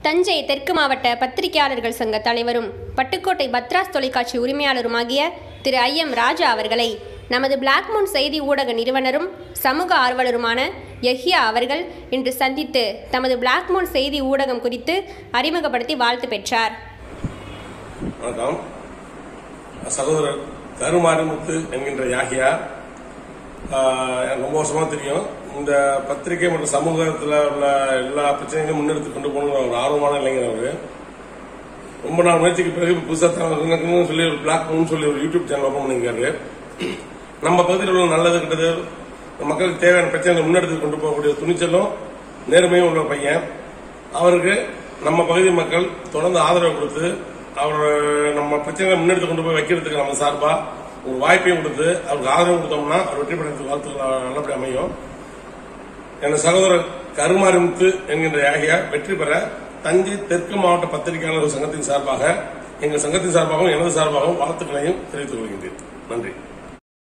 தஞ்சை தெற்கு மாவட்ட பத்திரிகையாளர்கள் சங்க தலைவரும் பட்டுக்கோட்டை பத்ராஸ் தொலைக்காட்சி உரிமையாளருமாகிய திரு ஐ எம் ராஜா அவர்களை நமது பிளாக் மூன் செய்தி ஊடக நிறுவனரும் சமூக ஆர்வலருமான யஹ்யா அவர்கள் இன்று சந்தித்து தமது பிளாக் மூன் செய்தி ஊடகம் குறித்து அறிமுகப்படுத்தி வாழ்த்து பெற்றார் வணக்கம் சகோதரர் கருமாரிமுத்து என்கின்ற யாகியா ஆஹ், எனக்கு ரொம்ப வருஷமா தெரியும் இந்த பத்திரிகை மற்றும் சமூகத்தில் உள்ள எல்லா பிரச்சனைகளையும் முன்னெடுத்து கொண்டு போகணுங்கிற ஒரு ஆர்வமான இளைஞர் அவரு ரொம்ப நாள் முயற்சிக்கு பிறகு புதுசாக தான் சொல்லி ஒரு பிளாக் மூன் சொல்லி ஒரு யூடியூப் சேனல் ஓப்பன் பண்ணியிருக்காரு நம்ம பகுதியில் உள்ள நல்லது கெட்டது மக்களுக்கு தேவையான பிரச்சனைகளை முன்னெடுத்து கொண்டு போகக்கூடிய துணிச்சலும் நேர்மையும் உள்ள பையன் அவருக்கு நம்ம பகுதி மக்கள் தொடர்ந்து ஆதரவு கொடுத்து அவர் நம்ம பிரச்சனைகளை முன்னெடுத்து கொண்டு போய் வைக்கிறதுக்கு நம்ம சார்பா ஒரு வாய்ப்பையும் கொடுத்து அவருக்கு ஆதரவு கொடுத்தோம்னா அவர் வெற்றி பெறதுக்கு வாழ்த்துக்கள் நல்லபடி அமையும் என் சகோதரர் கருமாரிமுத்து என்கின்ற யாகியா வெற்றி பெற தஞ்சை தெற்கு மாவட்ட பத்திரிகையாளர்கள் சங்கத்தின் சார்பாக எங்கள் சங்கத்தின் சார்பாகவும் எனது சார்பாகவும் வாழ்த்துக்களையும் தெரிவித்துக் கொள்கின்றேன் நன்றி